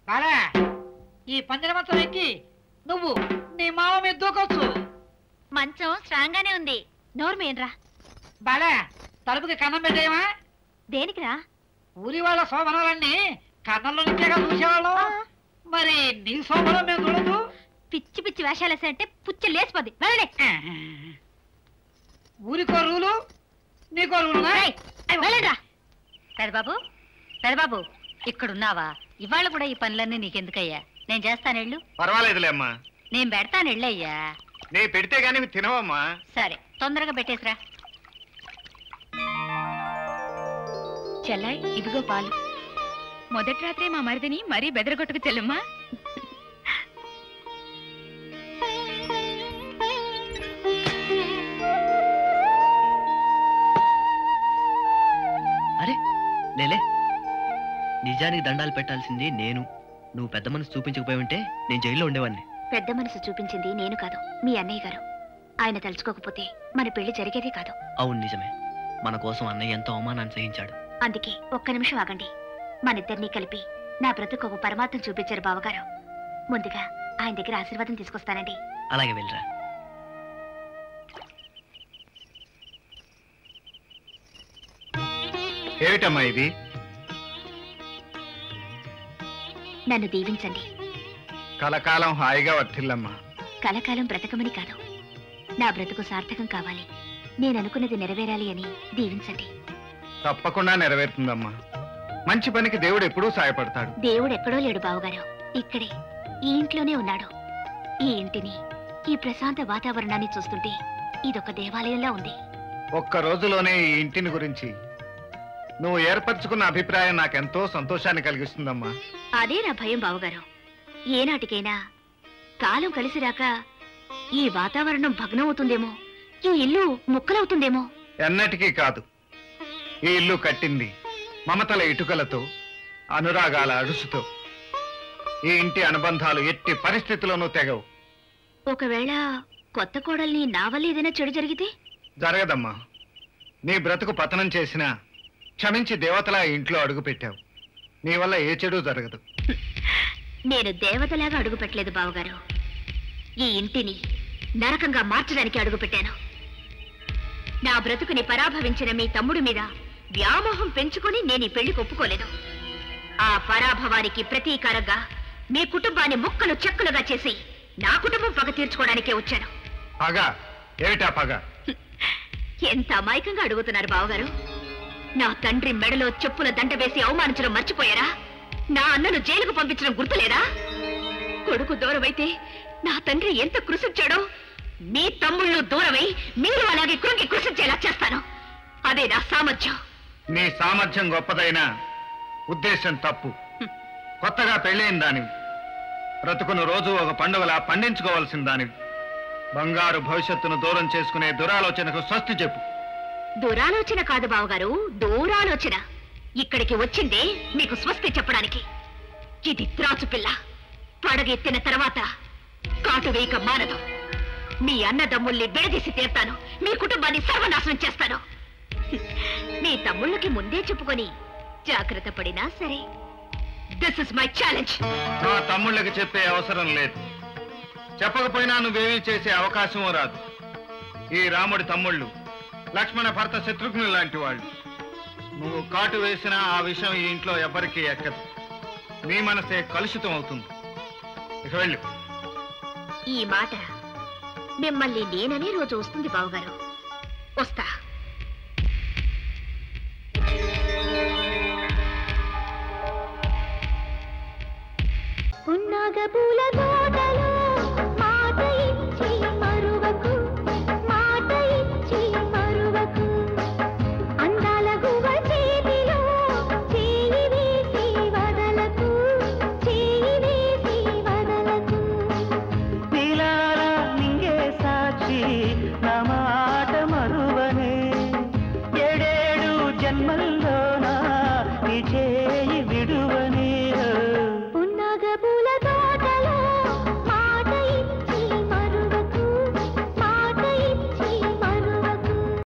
బాలా ఈ పందిర మంచం ఎక్కి నువ్వు నీ మామ మీద దూకొచ్చు మంచం స్ట్రాంగ్ గానే ఉంది నోరు మేన్రా బాలా తలుపుకి కన్నం పెట్టేయమా దేనికిరా ఊరి వాళ్ళ శోభనాలన్నీ కన్నంలో నుంచేగా చూసేవాళ్ళం మరి నీ శోభనం మేము చూడదు పిచ్చి పిచ్చి వేషాలు వేసాయంటే పుచ్చి లేచిపోద్ది వెళ్ళండి ఊరికో రూలు నీకో రూలునా రేయ్, వెళ్ళండిరా పెదబాబు పెదబాబు ఇక్కడున్నావా ఇవాళ కూడా ఈ పనులన్నీ నీకెందుకయ్యా నేను చేస్తానెళ్ళు పర్వాలేదులే అమ్మా నేను పెడతానెళ్ళయ్యా నీ పెడితే గానీ ఇవి తినవమ్మా సరే తొందరగా పెట్టేసిరా చెల్లాయ్ ఇదిగో పాలు మొదటి రాత్రే మా మరిదిని మరీ బెదరగొట్టుకు చెల్లమ్మా అరే లేలే నిజానికి దండాలు పెట్టాల్సింది నేను నువ్వు పెద్ద మనసు చూపించకపోయి ఉంటే నేను జైల్లో ఉండేవాడిని పెద్ద మనసు చూపించింది నేను కాదు మీ అన్నయ్య గారు ఆయన తలుచుకోకపోతే మన పెళ్లి జరిగేదే కాదు అవును నిజమే మన కోసం అన్నయ్య ఎంతో అవమానాన్ని సహించాడు అందుకే ఒక్క నిమిషం ఆగండి మనిద్దరినీ కలిపి నా బ్రతుకు ఒక పరమార్థం చూపించారు బావగారు ముందుగా ఆయన దగ్గర ఆశీర్వాదం తీసుకొస్తానండి అలాగే వెళ్ళరా ఏమిటమ్మా ఇది నన్ను దీవించండి కలకాలం హాయిగా వర్తిల్లమ్మా కలకాలం బ్రతకమని కాదు నా బ్రతుకు సార్థకం కావాలి నేను అనుకున్నది నెరవేరాలి అని దీవించండి తప్పకుండా నెరవేరుతుందమ్మా మంచి పనికి దేవుడు ఎప్పుడూ సాయపడతాడు దేవుడు ఎక్కడో లేడు బావగారు ఇక్కడే ఈ ఇంట్లోనే ఉన్నాడు ఈ ఇంటిని ఈ ప్రశాంత వాతావరణాన్ని చూస్తుంటే ఇదొక దేవాలయంలా ఉంది ఒక్క రోజులోనే ఈ ఇంటిని గురించి నువ్వు ఏర్పరచుకున్న అభిప్రాయం నాకెంతో సంతోషాన్ని కలిగిస్తుందమ్మా అదే నా భయం బావగారు ఏనాటికైనా కాలం కలిసి రాక ఈ వాతావరణం భగ్నమవుతుందేమో ఈ ఇల్లు ముక్కలవుతుందేమో ఎన్నటికీ కాదు ఈ ఇల్లు కట్టింది మమతల ఇటుకలతో అనురాగాల అడుసుతో ఈ ఇంటి అనుబంధాలు ఎట్టి పరిస్థితుల్లోనూ తెగవు ఒకవేళ కొత్త కోడల్ని నా వల్ల ఏదైనా చెడు జరిగితే జరగదమ్మా నీ బ్రతుకు పతనం చేసినా క్షమించి దేవతలా ఈ ఇంట్లో అడుగు పెట్టావు నీ వల్ల ఏ చెడు జరగదు నేను దేవతలాగా అడుగు పెట్టలేదు బావగారు ఈ ఇంటిని నరకంగా మార్చడానికి అడుగు పెట్టాను నా బ్రతుకుని పరాభవించిన మీ తమ్ముడి మీద వ్యామోహం పెంచుకొని నేను ఈ పెళ్లికి ఒప్పుకోలేదు ఆ పరాభవానికి ప్రతీకారంగా మీ కుటుంబాన్ని ముక్కలు చెక్కులుగా చేసి నా కుటుంబం పగ తీర్చుకోవడానికే వచ్చాను పగ ఏమిటా పగ ఎంత అమాయకంగా అడుగుతున్నారు బావగారు నా తండ్రి మెడలో చెప్పుల దండ వేసి అవమానించడం మర్చిపోయారా నా అన్నను జైలుకు పంపించడం గుర్తులేదా కొడుకు దూరమైతే నా తండ్రి ఎంత కృషించాడో మీ తమ్ముళ్ళు దూరమై మీరు అలాగే కృంగి కృషించేలా చేస్తాను అదే నా సామర్థ్యం నీ సామర్థ్యం గొప్పదైనా ఉద్దేశం తప్పు కొత్తగా పెళ్ళైన దానివి బ్రతుకును రోజు ఒక పండుగలా పండించుకోవాల్సిన దానివి బంగారు భవిష్యత్తును దూరం చేసుకునే దురాలోచనకు స్వస్తి చెప్పు దురాలోచన కాదు బావగారు దూరాలోచన ఇక్కడికి వచ్చిందే మీకు స్వస్తి చెప్పడానికి ఇది త్రాచు పిల్ల పడగెత్తిన తర్వాత కాటు వేయక మానదు మీ అన్నదమ్ముల్ని విడదీసి తీర్తాను మీ కుటుంబాన్ని సర్వనాశనం చేస్తాను మీ తమ్ముళ్ళకి ముందే చెప్పుకొని జాగ్రత్త పడినా సరే దిస్ ఇస్ మై ఛాలెంజ్ నా తమ్ముళ్ళకి చెప్పే అవసరం లేదు చెప్పకపోయినా నువ్వేమీ చేసే అవకాశమూ రాదు ఈ రాముడి తమ్ముళ్ళు లక్ష్మణ భర్త శత్రుఘ్నులు లాంటి వాళ్ళు నువ్వు కాటు వేసినా ఆ విషయం ఈ ఇంట్లో ఎవ్వరికీ ఎక్కదు నీ మనసే కలుషితం అవుతుంది ఇక వెళ్ళు ఈ మాట మిమ్మల్ని నేననే రోజు వస్తుంది బావగారు వస్తా పున్నాగ పూలతో